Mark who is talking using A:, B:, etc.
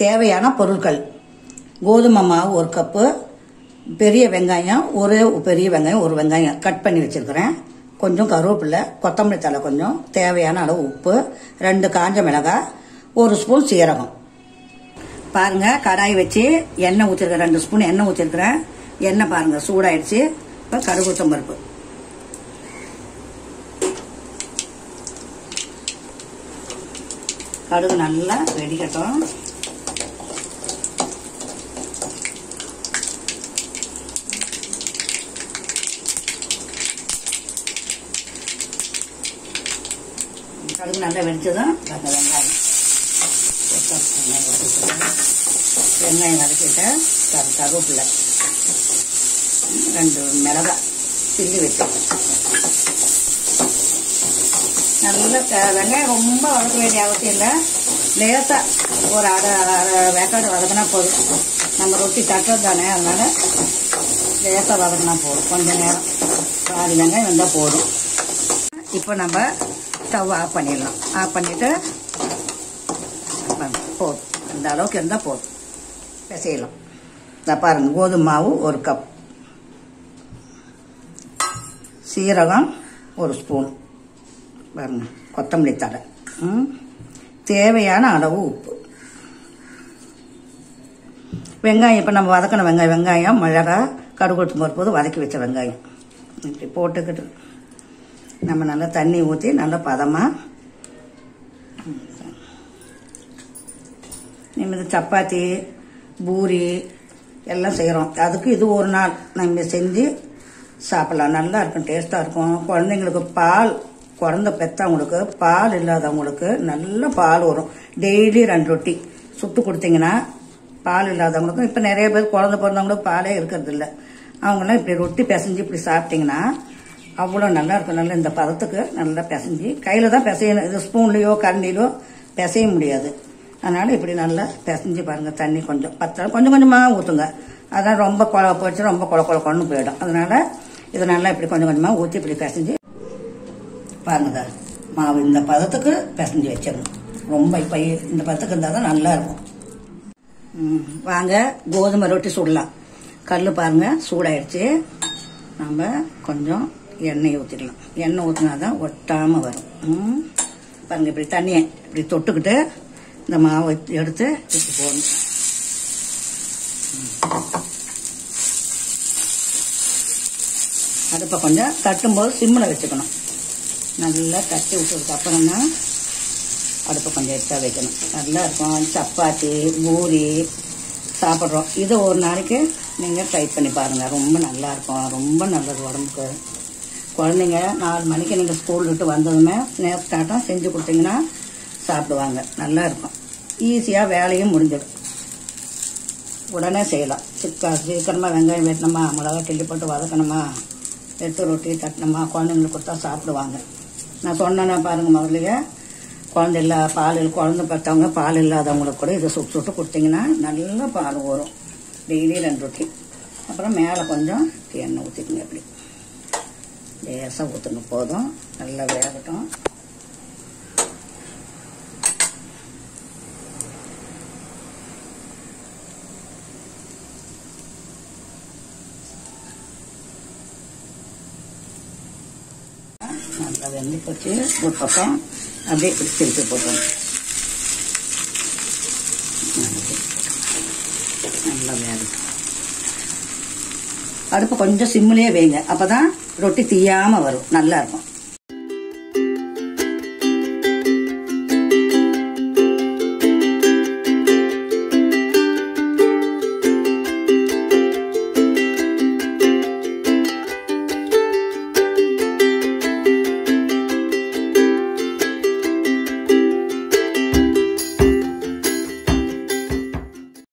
A: தேவையான பொருட்கள் கோதுமை மாவு ஒரு கப்பு பெரிய வெங்காயம் ஒரு பெரிய வெங்காயம் ஒரு வெங்காயம் கட் பண்ணி வச்சிருக்கிறேன் கொஞ்சம் கருவேப்பிலை கொத்தமல்லி தழை கொஞ்சம் தேவையான அளவு உப்பு ரெண்டு காஞ்ச மிளகாய் ஒரு ஸ்பூன் சீரகம் பாருங்க கடாய் வச்சு எண்ணெய் ஊற்றிருக்கேன் ரெண்டு ஸ்பூன் எண்ணெய் ஊற்றிருக்கிறேன் எண்ணெய் பாருங்க சூடாயிடுச்சு இப்போ கருகுத்தம் பருப்பு கடுகு நல்லா வெடிக்கட்டும் கடுகு நல்லா வெடிச்சதும் அந்த வெங்காயம் வெங்காயம் வதக்கிட்டு கரு கருவேப்பிலை ரெண்டு மிளகாய் சில்லி வச்சிருக்கேன் நல்ல க- வெங்காயம் ரொம்ப வதக்க வேண்டிய அவசியம் இல்லை லேசாக ஒரு அரை அரை வேக்காடு வதக்கினா போதும் நம்ம ரொட்டி தட்டுறது தானே அதனால லேசாக வதக்கினா போதும் கொஞ்ச நேரம் பாதி வெங்காயம் வந்தால் போதும் இப்போ நம்ம ஸ்டவ் ஆஃப் பண்ணிடலாம் ஆஃப் பண்ணிவிட்டு போதும் இந்த அளவுக்கு இருந்தால் போதும் பிசையலாம் இதை பாருங்க கோதுமை மாவு ஒரு கப் சீரகம் ஒரு ஸ்பூன் பாருங்க கொத்தமல்லி தழை ம். தேவையான அளவு உப்பு வெங்காயம் இப்போ நம்ம வதக்கின வெங்காயம் வெங்காயம் மிளகாய் கடுகு போது வதக்கி வச்ச வெங்காயம் இப்படி போட்டுக்கிட்டு நம்ம நல்லா தண்ணி ஊற்றி நல்லா பதமாக நம்ம சப்பாத்தி பூரி எல்லாம் செய்கிறோம் அதுக்கு இது ஒரு நாள் நம்ம செஞ்சு சாப்பிடலாம் நல்லா இருக்கும் டேஸ்ட்டாக இருக்கும் குழந்தைங்களுக்கு பால் குழந்த பெற்றவங்களுக்கு பால் இல்லாதவங்களுக்கு நல்ல பால் வரும் டெய்லி ரெண்டு ரொட்டி சுட்டு கொடுத்தீங்கன்னா பால் இல்லாதவங்களுக்கும் இப்போ நிறைய பேர் குழந்த பிறந்தவங்களுக்கு பாலே இருக்கிறது இல்ல அவங்களாம் இப்படி ரொட்டி பிசைஞ்சு இப்படி சாப்பிட்டீங்கன்னா அவ்வளோ நல்லா இருக்கும் நல்லா இந்த பதத்துக்கு நல்லா பிசைஞ்சு கையில் தான் பிசையணும் இது ஸ்பூன்லேயோ கரண்டிலோ பிசைய முடியாது அதனால இப்படி நல்லா பிசைஞ்சு பாருங்க தண்ணி கொஞ்சம் பத்த கொஞ்சம் கொஞ்சமாக ஊற்றுங்க அதான் ரொம்ப குழ போச்சு ரொம்ப குழ குழ கொண்டு போயிடும் அதனால இதை நல்லா இப்படி கொஞ்சம் கொஞ்சமாக ஊற்றி இப்படி பிசைஞ்சு பாருங்க மாவு இந்த பதத்துக்கு பிசைஞ்சு வச்சிடணும் ரொம்ப இப்போ இந்த பதத்துக்கு இருந்தால் தான் நல்லா இருக்கும் ம், வாங்க கோதுமை ரொட்டி சுடலாம் கல் பாருங்க சூடாயிடுச்சு நம்ம கொஞ்சம் எண்ணெய் ஊற்றிக்கலாம் எண்ணெய் ஊற்றினா தான் ஒட்டாமல் வரும் ம். பாருங்க இப்படி தண்ணியை இப்படி தொட்டுக்கிட்டு இந்த மாவை எடுத்து இப்படி போடணும் அடுப்பை கொஞ்சம் தட்டும்போது சிம்மில் வச்சுக்கணும் நல்லா தட்டி விட்டதுக்கு அப்புறம் தான் அடுப்பை கொஞ்சம் எச்சா வைக்கணும் நல்லா இருக்கும் சப்பாத்தி பூரி சாப்பிட்றோம் இது ஒரு நாளைக்கு நீங்கள் ட்ரை பண்ணி பாருங்கள் ரொம்ப நல்லா இருக்கும் ரொம்ப நல்லது உடம்புக்கு குழந்தைங்க நாலு மணிக்கு நீங்கள் ஸ்கூல் விட்டு வந்ததுமே ஸ்நாக்ஸ் ஸ்டார்ட்டாக செஞ்சு கொடுத்தீங்கன்னா சாப்பிடுவாங்க நல்லா இருக்கும் ஈஸியாக வேலையும் முடிஞ்சிடும் உடனே செய்யலாம் சிக்கா சீக்கிரமாக வெங்காயம் வெட்டணுமா மிளகா கிள்ளி போட்டு வதக்கணுமா எடுத்து ரொட்டி தட்டணுமா குழந்தைங்களுக்கு கொடுத்தா சாப்பிடுவாங்க நான் சொன்னேன்னா பாருங்க முதல்லயே குழந்தை இல்லா பால் இல்ல- குழந்தை பெற்றவங்க பால் இல்லாதவங்களுக்கு கூட இதை சுட்டு சுட்டு கொடுத்தீங்கன்னா நல்ல பால் வரும் டெய்லி ரெண்டு ரொட்டி அப்புறம் மேலே கொஞ்சம் எண்ணெய் ஊற்றிக்குங்க இப்படி லேசாக ஊற்றுங்க போதும் நல்லா வேகட்டும் நல்லா வெந்து போச்சு ஒரு பக்கம் அப்படியே இப்படி திருப்பி போட்டுருவோம் நல்லா வேகும் அடுப்பு கொஞ்சம் சிம்மிலேயே வைங்க அப்பதான் ரொட்டி தீயாம வரும் நல்லா இருக்கும்